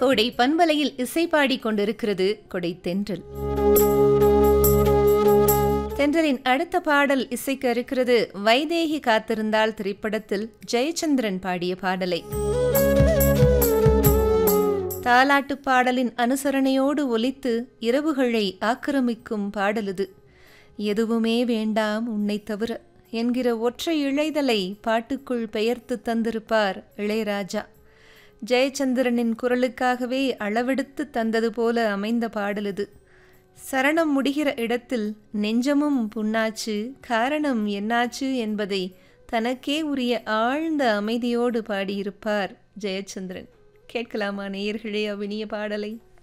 கோடை பண்பலையில் இசை பாடிக் கொண்டிருக்கிறது கொடை தென்றல் தென்றலின் அடுத்த பாடல் இசைக்க இருக்கிறது வைதேகி காத்திருந்தால் திரைப்படத்தில் ஜெயச்சந்திரன் பாடிய பாடலை தாலாட்டு பாடலின் அனுசரணையோடு ஒலித்து இரவுகளை ஆக்கிரமிக்கும் பாடலுது எதுவுமே வேண்டாம் உன்னை தவிர என்கிற ஒற்றை இழைதலை பாட்டுக்குள் பெயர்த்து தந்திருப்பார் இளையராஜா ஜெயச்சந்திரனின் குரலுக்காகவே அளவெடுத்து தந்தது போல அமைந்த பாடலுது சரணம் முடிகிற இடத்தில் நெஞ்சமும் புண்ணாச்சு காரணம் என்னாச்சு என்பதை தனக்கே உரிய ஆழ்ந்த அமைதியோடு பாடியிருப்பார் ஜெயச்சந்திரன் கேட்கலாமா நேயர்களே அவ்வினிய பாடலை